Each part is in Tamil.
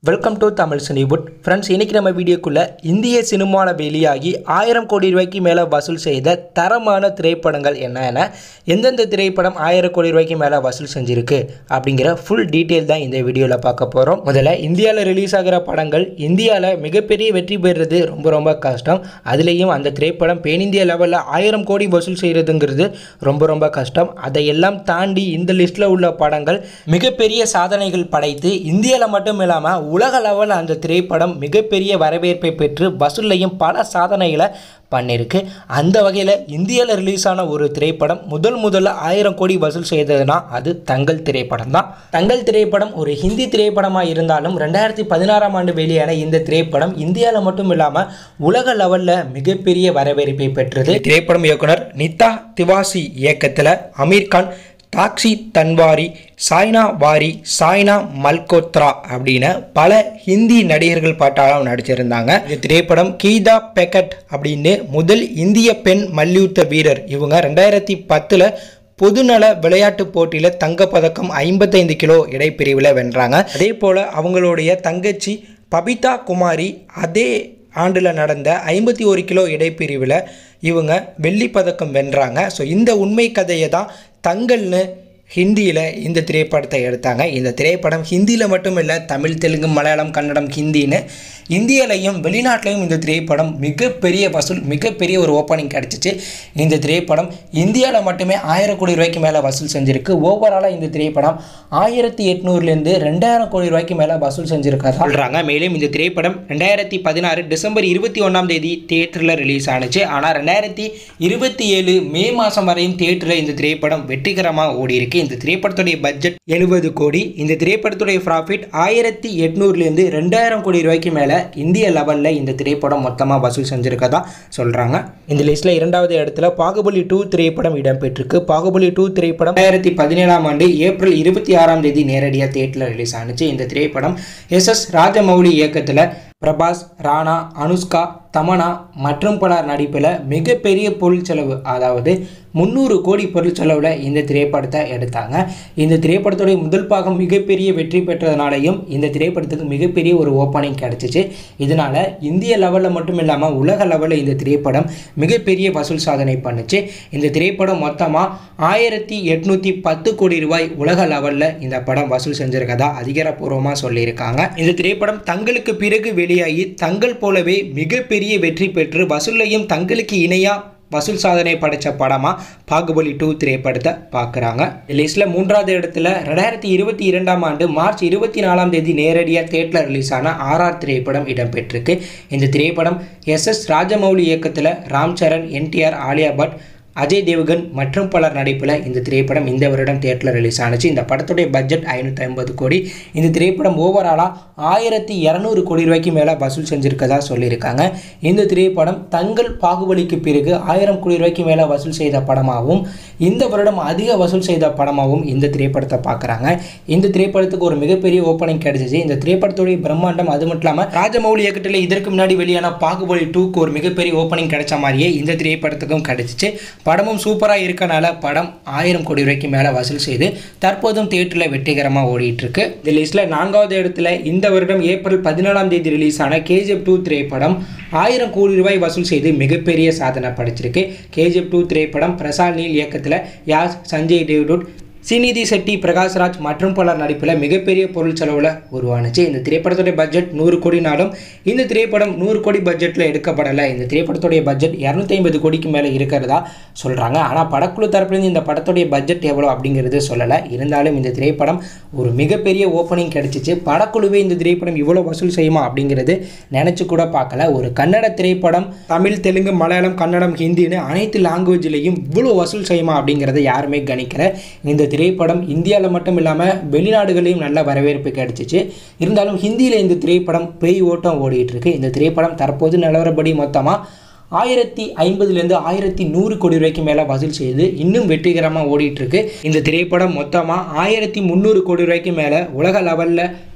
welcome to Tamil Cinewood friends இன்றைக்கி நம்ம வீடியோக்குள்ளே இந்திய சினிமாவில் வெளியாகி ஆயிரம் கோடி ரூபாய்க்கு மேலே வசூல் செய்த தரமான திரைப்படங்கள் என்னென்ன எந்தெந்த திரைப்படம் ஆயிரம் கோடி ரூபாய்க்கு மேலே வசூல் செஞ்சுருக்கு அப்படிங்கிற ஃபுல் டீட்டெயில் தான் இந்த வீடியோவில் பார்க்க போகிறோம் முதல்ல இந்தியாவில் ரிலீஸ் ஆகிற படங்கள் இந்தியாவில் மிகப்பெரிய வெற்றி பெறுறது ரொம்ப ரொம்ப கஷ்டம் அதுலேயும் அந்த திரைப்படம் பேனிந்திய லெவலில் ஆயிரம் கோடி வசூல் செய்கிறதுங்கிறது ரொம்ப ரொம்ப கஷ்டம் அதையெல்லாம் தாண்டி இந்த லிஸ்ட்டில் உள்ள படங்கள் மிகப்பெரிய சாதனைகள் படைத்து இந்தியாவில் மட்டும் இல்லாமல் உலக லெவலில் அந்த திரைப்படம் மிகப்பெரிய வரவேற்பை பெற்று வசூல்லையும் பல சாதனைகளை பண்ணியிருக்கு அந்த வகையில் இந்தியாவில் ரிலீஸ் ஆன ஒரு திரைப்படம் முதல் முதல்ல ஆயிரம் கோடி வசூல் செய்ததுன்னா அது தங்கல் திரைப்படம் தான் தங்கல் திரைப்படம் ஒரு ஹிந்தி திரைப்படமாக இருந்தாலும் ரெண்டாயிரத்தி பதினாறாம் ஆண்டு வெளியான இந்த திரைப்படம் இந்தியாவில் மட்டும் இல்லாமல் உலக லெவலில் மிகப்பெரிய வரவேற்பை பெற்றது திரைப்படம் இயக்குனர் நிதா திவாசி இயக்கத்தில் அமீர்கான் டாக்ஸி தன்வாரி சாய்னா வாரி சாய்னா மல்கோத்ரா அப்படின்னு பல ஹிந்தி நடிகர்கள் பாட்டாளம் நடிச்சிருந்தாங்க இந்த திரைப்படம் கீதா பெக்கட் அப்படின்னு முதல் இந்திய பெண் மல்யுத்த வீரர் இவங்க ரெண்டாயிரத்தி பத்தில் பொதுநல விளையாட்டுப் போட்டியில் தங்கப்பதக்கம் ஐம்பத்தைந்து கிலோ இடைப்பிரிவில் வென்றாங்க அதே போல் அவங்களுடைய தங்கச்சி பபிதா குமாரி அதே ஆண்டில் நடந்த ஐம்பத்தி ஒரு கிலோ இடைப்பிரிவில் இவங்க வெள்ளிப் பதக்கம் வென்றாங்க ஸோ இந்த உண்மை கதையை தான் தங்கல்னு ஹிந்தியில் இந்த திரைப்படத்தை எடுத்தாங்க இந்த திரைப்படம் ஹிந்தியில் மட்டும் இல்லை தமிழ் தெலுங்கு மலையாளம் கன்னடம் ஹிந்தின்னு இந்தியாலையும் வெளிநாட்டிலையும் இந்த திரைப்படம் மிகப்பெரிய வசூல் மிகப்பெரிய ஒரு ஓப்பனிங் கிடச்சிச்சு இந்த திரைப்படம் இந்தியாவில் மட்டுமே ஆயிரம் கோடி ரூபாய்க்கு மேலே வசூல் செஞ்சுருக்கு ஓவராலாக இந்த திரைப்படம் ஆயிரத்தி எட்நூறுலேருந்து ரெண்டாயிரம் கோடி ரூபாய்க்கு மேலே வசூல் செஞ்சுருக்கா சொல்கிறாங்க மேலும் இந்த திரைப்படம் ரெண்டாயிரத்தி பதினாறு டிசம்பர் இருபத்தி ஒன்றாம் தேதி தியேட்டரில் ரிலீஸ் ஆனுச்சு ஆனால் ரெண்டாயிரத்தி இருபத்தி ஏழு மே மாதம் வரையும் தியேட்டரில் இந்த திரைப்படம் வெற்றிகரமாக ஓடி இருக்கு இந்த திரைப்படத்துடைய பட்ஜெட் எழுபது கோடி இந்த திரைப்படத்துடைய ப்ராஃபிட் ஆயிரத்தி எட்நூறுலேருந்து ரெண்டாயிரம் கோடி ரூபாய்க்கு மேலே இந்திய லெவலில் இந்த திரைப்படம் மொத்தமாக வசூல் செஞ்சுருக்கதா சொல்கிறாங்க இந்த லிஸ்ட்டில் இரண்டாவது இடத்துல பாகுபலி டூ திரைப்படம் இடம்பெற்றிருக்கு பாகுபலி டூ திரைப்படம் ரெண்டாயிரத்தி பதினேழாம் ஆண்டு ஏப்ரல் இருபத்தி ஆறாம் தேதி நேரடியாக தியேட்டரில் ரிலீஸ் ஆனுச்சு இந்த திரைப்படம் எஸ் எஸ் ராஜமௌலி இயக்கத்தில் பிரபாஸ் ராணா அனுஷ்கா தமனா மற்றும் பலர் நடிப்பில் மிகப்பெரிய பொருள் செலவு அதாவது முந்நூறு கோடி பொருள் செலவில் இந்த திரைப்படத்தை எடுத்தாங்க இந்த திரைப்படத்துடைய முதல் பாகம் மிகப்பெரிய வெற்றி பெற்றதுனாலையும் இந்த திரைப்படத்துக்கு மிகப்பெரிய ஒரு ஓப்பனிங் கிடச்சிச்சு இதனால் இந்திய லெவலில் மட்டும் இல்லாமல் உலக லெவலில் இந்த திரைப்படம் மிகப்பெரிய வசூல் சாதனை பண்ணுச்சு இந்த திரைப்படம் மொத்தமாக ஆயிரத்தி எட்நூற்றி பத்து கோடி ரூபாய் உலக லெவலில் இந்த படம் வசூல் செஞ்சிருக்கதா அதிகாரப்பூர்வமாக சொல்லியிருக்காங்க இந்த திரைப்படம் தங்களுக்கு பிறகு வெளியாகி தங்கள் போலவே மிகப்பெரிய வெற்றி பெற்று வசூலையும் தங்களுக்கு இணையாக வசூல் சாதனை படைத்த படமாக பாகுபலி டூ திரைப்படத்தை பார்க்குறாங்க லிஸ்ட்டில் மூன்றாவது இடத்துல ரெண்டாயிரத்தி இருபத்தி இரண்டாம் ஆண்டு மார்ச் இருபத்தி நாலாம் தேதி நேரடியாக தேட்டரில் ரிலீஸ் ஆன ஆர்ஆர் திரைப்படம் இடம்பெற்றிருக்கு இந்த திரைப்படம் எஸ் எஸ் ராஜமௌலி இயக்கத்தில் ராம் சரண் என்டிஆர் ஆலியா பட் அஜய் தேவ்கன் மற்றும் பலர் நடிப்பில் இந்த திரைப்படம் இந்த வருடம் தேட்டரில் ரிலீஸ் ஆனுச்சு இந்த படத்துடைய பட்ஜெட் ஐநூற்றி ஐம்பது கோடி இந்த திரைப்படம் ஓவராலாக ஆயிரத்தி இரநூறு கோடி ரூபாய்க்கு மேலே வசூல் செஞ்சுருக்கதா சொல்லியிருக்காங்க இந்த திரைப்படம் தங்கள் பாகுபலிக்கு பிறகு ஆயிரம் கோடி ரூபாய்க்கு மேலே வசூல் செய்த படமாகவும் இந்த வருடம் அதிக வசூல் செய்த படமாகவும் இந்த திரைப்படத்தை பார்க்குறாங்க இந்த திரைப்படத்துக்கு ஒரு மிகப்பெரிய ஓப்பனிங் கிடைச்சிச்சு இந்த திரைப்படத்துடைய பிரம்மாண்டம் அது மட்டும் இல்லாமல் ராஜமௌலி இயக்கத்தில் இதற்கு முன்னாடி வெளியான பாகுபலி டூக்கு ஒரு மிகப்பெரிய ஓப்பனிங் கிடைச்ச மாதிரியே இந்த திரைப்படத்துக்கும் கிடைச்சிச்சு படமும் சூப்பராக இருக்கனால படம் ஆயிரம் கோடி ரூபாய்க்கு மேலே வசூல் செய்து தற்போதும் தியேட்டரில் வெற்றிகரமாக ஓடிட்டு இருக்கு இந்த லிஸ்ட்டில் நான்காவது இடத்துல இந்த வருடம் ஏப்ரல் பதினாலாம் தேதி ரிலீஸ் ஆன கேஜிஎஃப் டூ திரைப்படம் ஆயிரம் கோடி ரூபாய் வசூல் செய்து மிகப்பெரிய சாதனை படைச்சிருக்கு கேஜிஎஃப் டூ திரைப்படம் பிரசாத் நீல் இயக்கத்தில் யாஸ் சஞ்சய் டேவிட் ஸ்ரீநிதி செட்டி பிரகாஷ்ராஜ் மற்றும் பலர் நடிப்பில் மிகப்பெரிய பொருள் செலவில் உருவானுச்சு இந்த திரைப்படத்துடைய பட்ஜெட் நூறு கோடினாலும் இந்த திரைப்படம் நூறு கோடி பட்ஜெட்டில் எடுக்கப்படலை இந்த திரைப்படத்துடைய பட்ஜெட் இரநூத்தி ஐம்பது கோடிக்கு மேலே இருக்கிறதா சொல்கிறாங்க ஆனால் படக்குழு தரப்புலேருந்து இந்த படத்துடைய பட்ஜெட் எவ்வளோ அப்படிங்கிறது சொல்லலை இருந்தாலும் இந்த திரைப்படம் ஒரு மிகப்பெரிய ஓப்பனிங் கிடச்சிச்சு படக்குழுவே இந்த திரைப்படம் இவ்வளோ வசூல் செய்யுமா அப்படிங்கிறது நினச்சி கூட பார்க்கல ஒரு கன்னட திரைப்படம் தமிழ் தெலுங்கு மலையாளம் கன்னடம் ஹிந்தின்னு அனைத்து லாங்குவேஜ்லேயும் இவ்வளோ வசூல் செய்யுமா அப்படிங்கிறத யாருமே கணிக்கல இந்த திரைப்படம் இந்தியாவில் மட்டும் இல்லாமல் வெளிநாடுகளையும் நல்ல வரவேற்பு கிடைச்சிச்சு இருந்தாலும் ஹிந்தியில் இந்த திரைப்படம் பேய் ஓட்டம் ஓடிட்டு இருக்கு இந்த திரைப்படம் தற்போது நிலவரப்படி மொத்தமாக ஆயிரத்தி ஐம்பதுலேருந்து ஆயிரத்தி நூறு கோடி ரூபாய்க்கு மேலே வசூல் செய்து இன்னும் வெற்றிகரமாக ஓடிட்டு இருக்கு இந்த திரைப்படம் மொத்தமாக ஆயிரத்தி முந்நூறு கோடி ரூபாய்க்கு மேலே உலக லெவலில்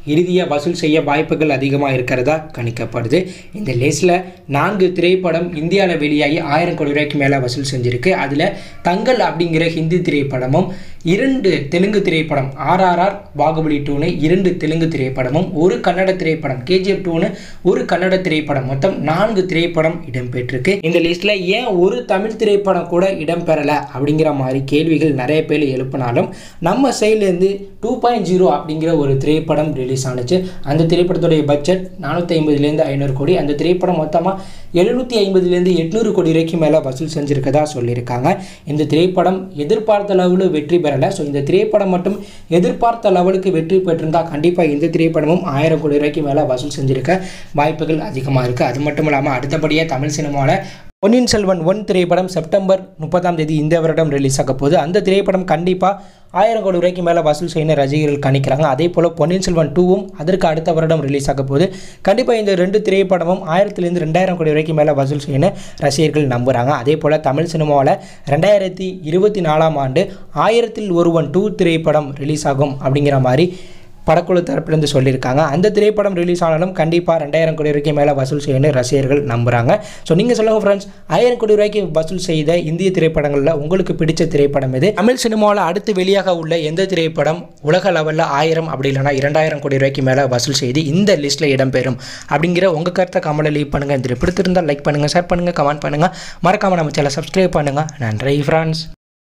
இறுதியாக வசூல் செய்ய வாய்ப்புகள் அதிகமாக இருக்கிறதா கணிக்கப்படுது இந்த லிஸ்ட்டில் நான்கு திரைப்படம் இந்தியாவில் வெளியாகி ஆயிரம் கோடி ரூபாய்க்கு மேலே வசூல் செஞ்சுருக்கு அதில் தங்கல் அப்படிங்கிற ஹிந்தி திரைப்படமும் இரண்டு தெலுங்கு திரைப்படம் ஆர்ஆர்ஆர் பாகுபலி டூனு இரண்டு தெலுங்கு திரைப்படமும் ஒரு கன்னட திரைப்படம் கேஜிஎஃப் டூனு ஒரு கன்னட திரைப்படம் மொத்தம் நான்கு திரைப்படம் இடம்பெற்றிருக்கு இந்த லிஸ்ட்டில் ஏன் ஒரு தமிழ் திரைப்படம் கூட இடம்பெறலை அப்படிங்கிற மாதிரி கேள்விகள் நிறைய பேர் எழுப்பினாலும் நம்ம சைட்லேருந்து டூ பாயிண்ட் ஜீரோ அப்படிங்கிற ஒரு திரைப்படம் ரிலீஸ் ஆனுச்சு அந்த திரைப்படத்துடைய பட்ஜெட் நானூற்றி ஐம்பதுலேருந்து ஐநூறு கோடி அந்த திரைப்படம் மொத்தமாக எழுநூற்றி ஐம்பதுலேருந்து எட்நூறு கோடி ரூபாய்க்கு மேலே வசூல் செஞ்சுருக்கதா சொல்லியிருக்காங்க இந்த திரைப்படம் எதிர்பார்த்த லெவலில் வெற்றி பெறலை ஸோ இந்த திரைப்படம் மட்டும் எதிர்பார்த்த லெவலுக்கு வெற்றி பெற்றிருந்தால் கண்டிப்பாக இந்த திரைப்படமும் ஆயிரம் கோடி ரூபாய்க்கு மேலே வசூல் செஞ்சுருக்க வாய்ப்புகள் அதிகமாக இருக்குது அது மட்டும் இல்லாமல் அடுத்தபடியாக தமிழ் சினிமாவில் பொன்னியின் செல்வன் ஒன் திரைப்படம் செப்டம்பர் முப்பதாம் தேதி இந்த வருடம் ரிலீஸ் ஆக போகுது அந்த திரைப்படம் கண்டிப்பாக ஆயிரம் கோடி ரூபாய்க்கு மேலே வசூல் செய்யணும் ரசிகர்கள் கணிக்கிறாங்க அதே போல் பொன்னியின் செல்வன் டூவும் அதற்கு அடுத்த வருடம் ரிலீஸ் ஆக போகுது கண்டிப்பாக இந்த ரெண்டு திரைப்படமும் ஆயிரத்துலேருந்து ரெண்டாயிரம் கோடி ரூபாய்க்கு மேலே வசூல் செய்யணும் ரசிகர்கள் நம்புகிறாங்க அதே போல் தமிழ் சினிமாவில் ரெண்டாயிரத்தி இருபத்தி நாலாம் ஆண்டு ஆயிரத்தில் ஒருவன் டூ திரைப்படம் ரிலீஸ் ஆகும் அப்படிங்கிற மாதிரி படக்குழு தரப்பிலிருந்து சொல்லியிருக்காங்க அந்த திரைப்படம் ரிலீஸ் ஆனாலும் கண்டிப்பாக ரெண்டாயிரம் கோடி ரூபாய்க்கு மேலே வசூல் செய்யணும் ரசிகர்கள் நம்புகிறாங்க ஸோ நீங்கள் சொல்லுங்கள் ஃப்ரெண்ட்ஸ் ஆயிரம் கோடி ரூபாய்க்கு வசூல் செய்த இந்திய திரைப்படங்களில் உங்களுக்கு பிடிச்ச திரைப்படம் எது தமிழ் சினிமாவில் அடுத்து வெளியாக உள்ள எந்த திரைப்படம் உலக லெவலில் ஆயிரம் அப்படி இல்லைனா இரண்டாயிரம் கோடி ரூபாய்க்கு மேலே வசூல் செய்து இந்த லிஸ்ட்டில் இடம்பெறும் அப்படிங்கிற உங்கள் கருத்தை கமலை லீவ் பண்ணுங்கள் இந்த பிடித்திருந்தால் லைக் பண்ணுங்கள் ஷேர் பண்ணுங்கள் கமெண்ட் பண்ணுங்கள் மறக்காமல் நம்ம சேனல் சப்ஸ்கிரைப் பண்ணுங்கள் நன்றி ஃப்ரெண்ட்ஸ்